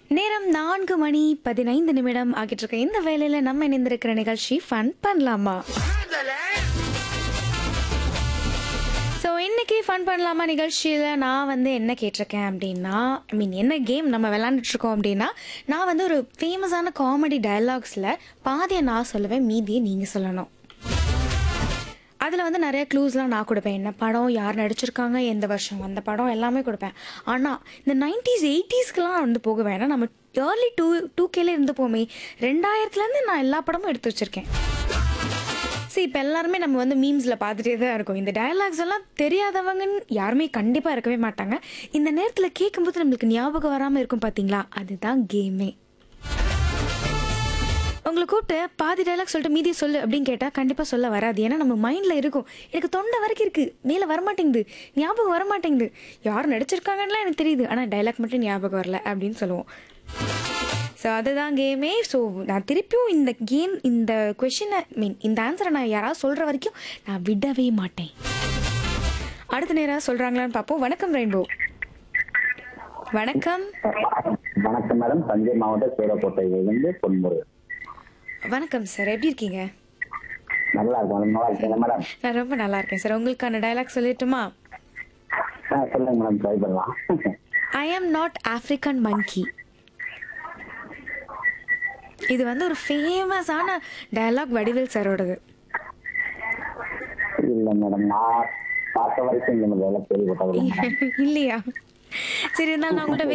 நேரம் நான்கு மணி பதினைந்து நிமிடம் ஆகிட்டு இருக்க இந்த வேலையில நம்ம இணைந்திருக்கிற நிகழ்ச்சி ஃபன் பண்ணலாமா ஸோ இன்னைக்கு ஃபன் பண்ணலாமா நிகழ்ச்சியில் நான் வந்து என்ன கேட்டிருக்கேன் அப்படின்னா ஐ மீன் என்ன கேம் நம்ம விளாண்டுட்டு இருக்கோம் அப்படின்னா நான் வந்து ஒரு ஃபேமஸான காமெடி டயலாக்ஸில் பாதியை நான் சொல்லுவேன் மீதியை நீங்கள் சொல்லணும் அதில் வந்து நிறைய க்ளூஸ்லாம் நான் கொடுப்பேன் என்ன படம் யார் நடிச்சிருக்காங்க எந்த வருஷம் அந்த படம் எல்லாமே கொடுப்பேன் ஆனால் இந்த நைன்டிஸ் எயிட்டிஸ்க்கெலாம் வந்து போக வேணாம் நம்ம ஏர்லி டூ டூ கேல இருந்து போமே ரெண்டாயிரத்துலேருந்து நான் எல்லா படமும் எடுத்து வச்சுருக்கேன் சரி இப்போ எல்லாருமே நம்ம வந்து மீம்ஸில் பார்த்துட்டே தான் இருக்கோம் இந்த டயலாக்ஸ் எல்லாம் தெரியாதவங்கன்னு யாருமே கண்டிப்பாக இருக்கவே மாட்டாங்க இந்த நேரத்தில் கேட்கும்போது நம்மளுக்கு ஞாபகம் வராமல் இருக்கும் பார்த்தீங்களா அதுதான் கேமே உங்களை கூப்பிட்டு பாதி டைலாக் சொல்லிட்டு மீதியை சொல்லு அப்படின்னு கேட்டால் கண்டிப்பாக சொல்ல வராது ஏன்னா நம்ம மைண்டில் இருக்கும் எனக்கு தொண்டை வரைக்கும் இருக்குது மேலே வரமாட்டேங்குது ஞாபகம் வரமாட்டேங்குது யார் நடிச்சிருக்காங்கன்னுலாம் எனக்கு தெரியுது ஆனால் டைலாக் மட்டும் ஞாபகம் வரல அப்படின்னு சொல்லுவோம் ஸோ அதுதான் கேமே ஸோ நான் திருப்பியும் இந்த கேம் இந்த கொஷினை மீன் இந்த ஆன்சரை நான் யாராவது சொல்கிற வரைக்கும் நான் விடவே மாட்டேன் அடுத்த நேரம் சொல்கிறாங்களான்னு பார்ப்போம் வணக்கம் ரெயின்போ வணக்கம் வணக்கம் மேடம் தஞ்சை மாவட்டம் சூரக்கோட்டையிலிருந்து பொன்முருகன் வணக்கம் சார் எப்படி இருக்கீங்க நல்லா இருக்கும் மேடம் நல்லா இருக்கீங்க மேடம் நான் ரொம்ப நல்லா இருக்கேன் சார் உங்களுக்கான டயலாக் சொல்லட்டுமா ஆ சொல்லுங்க மேடம் ட்ரை பண்ணலாம் ஐ ஆம் நாட் ஆஃப்ரிக்கன் மங்கி இது வந்து ஒரு ஃபேமஸான டயலாக் வடிவேல் சாரோடது இல்ல மேடம் நான் பார்த்த வரைக்கும் இந்த மாதிரி கேள்விப்பட்டது இல்லையா சரி இருந்தாலும் நான் உங்கள்கிட்ட